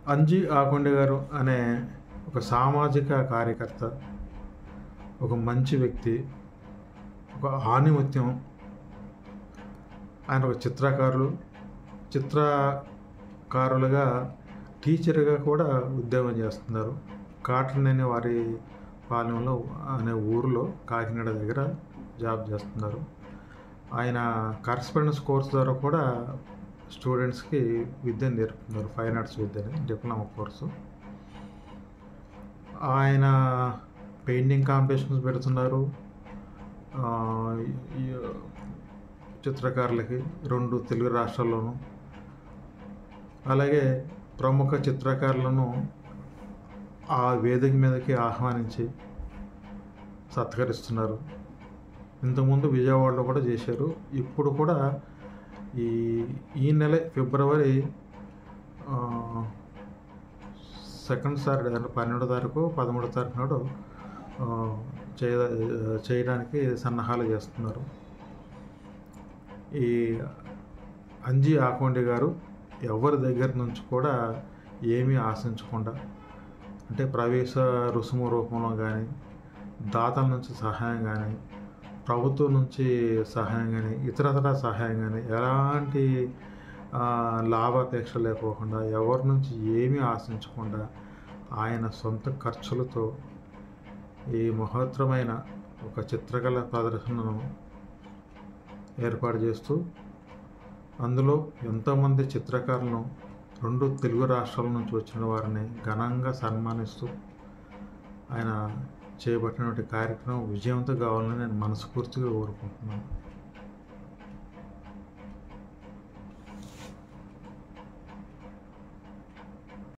అంజి ఆకొండ గారు అనే ఒక సామాజిక కార్యకర్త ఒక మంచి వ్యక్తి ఒక ఆణిముత్యం ఆయన ఒక చిత్రకారులు చిత్రకారులుగా టీచర్గా కూడా ఉద్యోగం చేస్తున్నారు కాటన్ అనే వారి పాలెంలో అనే ఊరిలో కాకినాడ దగ్గర జాబ్ చేస్తున్నారు ఆయన కరస్పాండెన్స్ కోర్స్ ద్వారా కూడా స్టూడెంట్స్కి విద్యను నేర్పుతున్నారు ఫైన్ ఆర్ట్స్ విద్యని డిప్లొమా కోర్సు ఆయన పెయింటింగ్ కాంపిటీషన్స్ పెడుతున్నారు ఆ, ఈ చిత్రకారులకి రెండు తెలుగు రాష్ట్రాల్లోనూ అలాగే ప్రముఖ చిత్రకారులను ఆ వేదిక మీదకి ఆహ్వానించి సత్కరిస్తున్నారు ఇంతకుముందు విజయవాడలో కూడా చేశారు ఇప్పుడు కూడా ఈ ఈ నెల ఫిబ్రవరి ఆ, సెకండ్ సాటర్డే అంటే పన్నెండో తారీఖు పదమూడో తారీఖు నాడు ఆ, చేయ చేయడానికి సన్నాహాలు చేస్తున్నారు ఈ అంజి ఆకొండి గారు ఎవరి దగ్గర నుంచి కూడా ఏమీ ఆశించకుండా అంటే ప్రవేశ రుసుము రూపంలో కానీ దాతల నుంచి సహాయం కానీ ప్రభుత్వం నుంచి సహాయం కానీ ఇతరతర సహాయం కానీ ఎలాంటి ఆ, లాభాపేక్ష లేకోకుండా ఎవరి నుంచి ఏమీ ఆశించకుండా ఆయన సొంత ఖర్చులతో ఈ మహోత్తరమైన ఒక చిత్రకళ ప్రదర్శనను ఏర్పాటు చేస్తూ అందులో ఎంతోమంది చిత్రకారులను రెండు తెలుగు రాష్ట్రాల నుంచి వచ్చిన వారిని ఘనంగా సన్మానిస్తూ ఆయన చేపట్టినటువంటి కార్యక్రమం విజయవంతం కావాలని నేను మనస్ఫూర్తిగా కోరుకుంటున్నాను